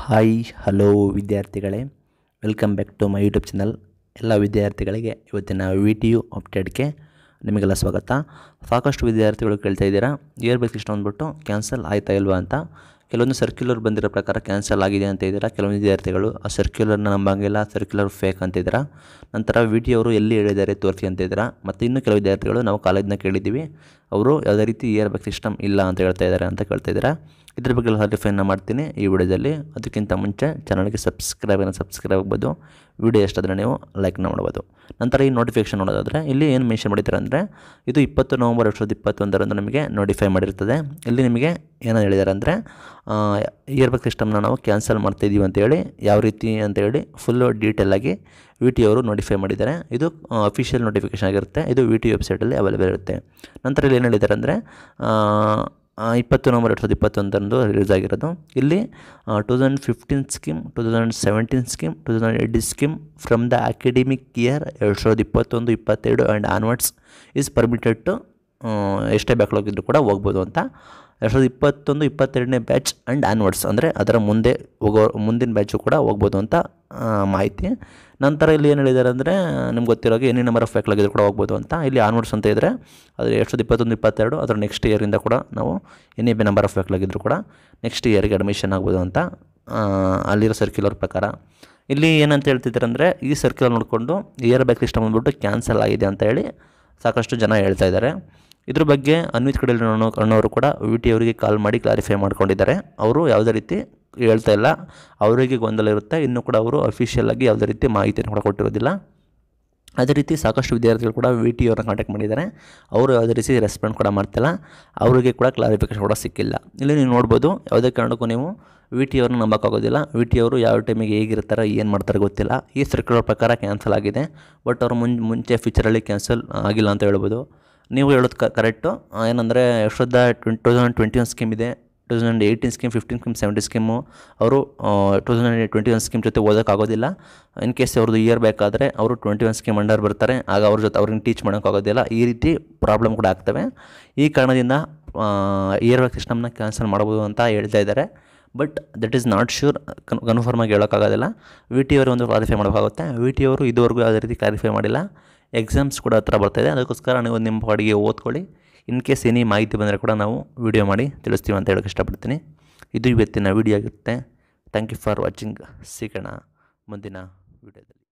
hi hello ವಿದ್ಯಾರ್ಥಿಗಳೇ welcome back to my YouTube channel ಎಲ್ಲ ವಿದ್ಯಾರ್ಥಿಗಳಿಗೆ ಇವತ್ತಿನ ವಿ ಟಿ ಯು ಅಪ್ಡೇಟ್ಗೆ ನಿಮಗೆಲ್ಲ ಸ್ವಾಗತ ಸಾಕಷ್ಟು ವಿದ್ಯಾರ್ಥಿಗಳು ಕೇಳ್ತಾ ಇದ್ದೀರಾ ಇಯರ್ ಬೇಸ್ ಇಷ್ಟ ಅಂದ್ಬಿಟ್ಟು ಕ್ಯಾನ್ಸಲ್ ಆಯ್ತಾ ಇಲ್ವಾ ಅಂತ ಕೆಲವೊಂದು ಸರ್ಕ್ಯುಲರ್ ಬಂದಿರೋ ಪ್ರಕಾರ ಕ್ಯಾನ್ಸಲ್ ಆಗಿದೆ ಅಂತ ಇದ್ದೀರಾ ಕೆಲವೊಂದು ವಿದ್ಯಾರ್ಥಿಗಳು ಆ ಸರ್ಕ್ಯುಲರ್ನ ನಂಬಂಗಿಲ್ಲ ಸರ್ಕ್ಯುಲರ್ ಫೇಕ್ ಅಂತಿದ್ದೀರಾ ನಂತರ ವಿ ಟಿ ಅವರು ಎಲ್ಲಿ ಹೇಳಿದ್ದಾರೆ ತೋರಿಸಿ ಅಂತಿದ್ದೀರಾ ಮತ್ತು ಇನ್ನೂ ಕೆಲವು ವಿದ್ಯಾರ್ಥಿಗಳು ನಾವು ಕಾಲೇಜ್ನ ಕೇಳಿದ್ದೀವಿ ಅವರು ಯಾವುದೇ ರೀತಿ ಇಯರ್ ಬ್ಯಾಗ್ ಸಿಸ್ಟಮ್ ಇಲ್ಲ ಅಂತ ಹೇಳ್ತಾ ಇದ್ದಾರೆ ಅಂತ ಕೇಳ್ತಾ ಇದ್ದೀರಾ ಇದ್ರ ಬಗ್ಗೆ ಕ್ಲಾರಿಫೈನ ಮಾಡ್ತೀನಿ ಈ ವಿಡಿಯೋದಲ್ಲಿ ಅದಕ್ಕಿಂತ ಮುಂಚೆ ಚಾನಲ್ಗೆ ಸಬ್ಸ್ಕ್ರೈಬನ್ನು ಸಬ್ಸ್ಕ್ರೈಬ್ ಆಗ್ಬೋದು ವಿಡಿಯೋ ಎಷ್ಟಾದರೆ ನೀವು ಲೈಕ್ನ ಮಾಡ್ಬೋದು ನಂತರ ಈ ನೋಟಿಫಿಕೇಷನ್ ನೋಡೋದಾದರೆ ಇಲ್ಲಿ ಏನು ಮೆನ್ಷನ್ ಮಾಡಿದ್ದಾರೆ ಅಂದರೆ ಇದು ಇಪ್ಪತ್ತು ನವಂಬರ್ ಎರಡು ಸಾವಿರದ ಇಪ್ಪತ್ತೊಂದರಂದು ನಿಮಗೆ ನೋಟಿಫೈ ಮಾಡಿರ್ತದೆ ಇಲ್ಲಿ ನಿಮಗೆ ಏನೋ ಹೇಳಿದ್ದಾರೆ ಅಂದರೆ ಇಯರ್ ಬ್ಯಾಗ್ ಸಿಸ್ಟಮ್ನ ನಾವು ಕ್ಯಾನ್ಸಲ್ ಮಾಡ್ತಾಯಿದ್ದೀವಿ ಅಂತೇಳಿ ಯಾವ ರೀತಿ ಅಂತೇಳಿ ಫುಲ್ಲು ಡೀಟೇಲಾಗಿ ವಿ ಟಿ ಅವರು ನೋಟಿಫೈ ಮಾಡಿದ್ದಾರೆ ಇದು ಅಫಿಷಿಯಲ್ ನೋಟಿಫಿಕೇಷನ್ ಆಗಿರುತ್ತೆ ಇದು ವಿ ಟಿ ವೆಬ್ಸೈಟಲ್ಲಿ ಅವೈಲೇಬಲ್ ಇರುತ್ತೆ ನಂತರ ಇಲ್ಲಿ ಏನು ಹೇಳಿದ್ದಾರೆ ಅಂದರೆ ಇಪ್ಪತ್ತು ನವಂಬರ್ ಎರಡು ಸಾವಿರದ ಇಪ್ಪತ್ತೊಂದರಂದು ರಿಲೀಸ್ ಆಗಿರೋದು ಇಲ್ಲಿ two thousand fifteen scheme two thousand seventeen scheme two thousand eighteen scheme from the academic year ಎರಡು ಸಾವಿರದ ಇಪ್ಪತ್ತೊಂದು ಇಪ್ಪತ್ತೆರಡು and onwards is permitted to ಎಷ್ಟೇ ಬ್ಯಾಕ್ಲಾಗ್ ಇದ್ದರೂ ಕೂಡ ಹೋಗ್ಬೋದು ಅಂತ ಎರಡು ಸಾವಿರದ ಇಪ್ಪತ್ತೊಂದು ಇಪ್ಪತ್ತೆರಡನೇ ಬ್ಯಾಚ್ ಆ್ಯಂಡ್ ಆನ್ವರ್ಡ್ಸ್ ಅಂದರೆ ಅದರ ಮುಂದೆ ಹೋಗೋ ಮುಂದಿನ ಬ್ಯಾಚು ಕೂಡ ಹೋಗ್ಬೋದು ಅಂತ ಮಾಹಿತಿ ನಂತರ ಇಲ್ಲಿ ಏನು ಹೇಳಿದ್ದಾರೆ ಅಂದರೆ ನಿಮ್ಗೆ ಗೊತ್ತಿರೋಗೆ ಎನಿ ನಂಬರ್ ಆಫ್ ಬ್ಯಾಕ್ಲಾಗ್ ಇದ್ರೂ ಕೂಡ ಹೋಗ್ಬೋದು ಅಂತ ಇಲ್ಲಿ ಆನ್ವರ್ಡ್ಸ್ ಅಂತ ಇದ್ದರೆ ಅದು ಎರಡು ಸಾವಿರದ ಇಪ್ಪತ್ತೊಂದು ಇಪ್ಪತ್ತೆರಡು ಅದರ ನೆಕ್ಸ್ಟ್ ಇಯರಿಂದ ಕೂಡ ನಾವು ಎನಿ ಬಿ ನಂಬರ್ ಆಫ್ ಬ್ಯಾಕ್ಲಾಗ್ ಇದ್ದರೂ ಕೂಡ ನೆಕ್ಸ್ಟ್ ಇಯರ್ಗೆ ಅಡ್ಮಿಷನ್ ಆಗ್ಬೋದು ಅಂತ ಅಲ್ಲಿರೋ ಸರ್ಕ್ಯುಲರ್ ಪ್ರಕಾರ ಇಲ್ಲಿ ಏನಂತ ಹೇಳ್ತಿದ್ದಾರೆ ಅಂದರೆ ಈ ಸರ್ಕ್ಯುಲರ್ ನೋಡಿಕೊಂಡು ಇಯರ್ ಬ್ಯಾಕ್ ಸಿಸ್ಟಮ್ ಅಂದ್ಬಿಟ್ಟು ಕ್ಯಾನ್ಸಲ್ ಆಗಿದೆ ಅಂತ ಹೇಳಿ ಸಾಕಷ್ಟು ಜನ ಹೇಳ್ತಾ ಇದ್ದಾರೆ ಇದ್ರ ಬಗ್ಗೆ ಅನ್ವಿತ್ ಕಡೆಯಲ್ಲಿ ಅನ್ನೋರು ಕೂಡ ವಿ ಟಿ ಅವರಿಗೆ ಕಾಲ್ ಮಾಡಿ ಕ್ಲಾರಿಫೈ ಮಾಡ್ಕೊಂಡಿದ್ದಾರೆ ಅವರು ಯಾವುದೇ ರೀತಿ ಹೇಳ್ತಾ ಇಲ್ಲ ಅವರಿಗೆ ಗೊಂದಲ ಇರುತ್ತೆ ಇನ್ನೂ ಕೂಡ ಅವರು ಅಫಿಷಿಯಲ್ ಆಗಿ ಯಾವುದೇ ರೀತಿ ಮಾಹಿತಿಯನ್ನು ಕೂಡ ಕೊಟ್ಟಿರೋದಿಲ್ಲ ಅದೇ ರೀತಿ ಸಾಕಷ್ಟು ವಿದ್ಯಾರ್ಥಿಗಳು ಕೂಡ ವಿ ಟಿ ಅವ್ರನ್ನ ಕಾಂಟ್ಯಾಕ್ಟ್ ಮಾಡಿದ್ದಾರೆ ಅವರು ಯಾವುದೇ ರೀತಿ ರೆಸ್ಪಾಂಡ್ ಕೂಡ ಮಾಡ್ತಿಲ್ಲ ಅವರಿಗೆ ಕೂಡ ಕ್ಲಾರಿಫಿಕೇಶನ್ ಕೂಡ ಸಿಕ್ಕಿಲ್ಲ ಇಲ್ಲಿ ನೀವು ನೋಡ್ಬೋದು ಯಾವುದೇ ಕಾರಣಕ್ಕೂ ನೀವು ವಿ ಟಿ ಅವ್ರನ್ನ ನಂಬೋಕ್ಕಾಗೋದಿಲ್ಲ ವಿ ಟಿ ಅವರು ಯಾವ ಟೈಮಿಗೆ ಹೇಗಿರ್ತಾರೆ ಏನು ಮಾಡ್ತಾರೆ ಗೊತ್ತಿಲ್ಲ ಈ ಸರ್ಕ್ಯುಲರ್ ಪ್ರಕಾರ ಕ್ಯಾನ್ಸಲ್ ಆಗಿದೆ ಬಟ್ ಅವರು ಮುನ್ ಮುಂಚೆ ಫ್ಯೂಚರಲ್ಲಿ ಕ್ಯಾನ್ಸಲ್ ಆಗಿಲ್ಲ ಅಂತ ಹೇಳ್ಬೋದು ನೀವು ಹೇಳೋದು ಕ ಕರೆಕ್ಟು ಏನಂದರೆ ಎಷ್ಟೊದ್ದ twenty two thousand twenty one scheme ಇದೆ two thousand eighteen scheme fifteen scheme seventy scheme ಅವರು two thousand twenty one scheme ಜೊತೆ ಓದೋಕ್ಕಾಗೋದಿಲ್ಲ ಇನ್ ಕೇಸ್ ಅವ್ರದ್ದು ಇಯರ್ ಬೇಕಾದರೆ ಅವರು ಟ್ವೆಂಟಿ ಒನ್ ಸ್ಕೀಮ್ ಅಂಡರ್ ಬರ್ತಾರೆ ಆಗ ಅವ್ರ ಜೊತೆ ಅವ್ರಿಗೆ ಟೀಚ್ ಮಾಡೋಕ್ಕಾಗೋದಿಲ್ಲ ಈ ರೀತಿ ಪ್ರಾಬ್ಲಮ್ ಕೂಡ ಆಗ್ತವೆ ಈ ಕಾರಣದಿಂದ ಇಯರ್ ಬ್ಯಾಗ್ ಸಿಸ್ಟಮ್ನ ಕ್ಯಾನ್ಸಲ್ ಮಾಡ್ಬೋದು ಅಂತ ಹೇಳ್ತಾ ಇದ್ದಾರೆ but that is not sure ಕನ್ ಕನ್ಫರ್ಮಾಗಿ ಹೇಳೋಕ್ಕಾಗೋದಿಲ್ಲ ವಿ ಟಿ ಅವರು ಒಂದು ಕ್ಲಾರಿಫೈ ಮಾಡೋಕ್ಕಾಗುತ್ತೆ ವಿ ಟಿ ಅವರು ಇದುವರೆಗೂ ಯಾವುದೇ ರೀತಿ ಕ್ಲಾರಿಫೈ ಮಾಡಿಲ್ಲ ಎಕ್ಸಾಮ್ಸ್ ಕೂಡ ಹತ್ರ ಬರ್ತಾಯಿದೆ ಅದಕ್ಕೋಸ್ಕರ ನೀವು ನಿಮ್ಮ ಪಾಡಿಗೆ ಓದ್ಕೊಳ್ಳಿ ಇನ್ ಕೇಸ್ ಏನೇ ಮಾಹಿತಿ ಬಂದರೆ ಕೂಡ ನಾವು ವಿಡಿಯೋ ಮಾಡಿ ತಿಳಿಸ್ತೀವಿ ಅಂತ ಹೇಳೋಕ್ಕೆ ಇಷ್ಟಪಡ್ತೀನಿ ಇದು ಇವತ್ತಿನ ವಿಡಿಯೋ ಆಗಿರುತ್ತೆ ಥ್ಯಾಂಕ್ ಯು ಫಾರ್ ವಾಚಿಂಗ್ ಸಿಗೋಣ ಮುಂದಿನ ವಿಡಿಯೋದಲ್ಲಿ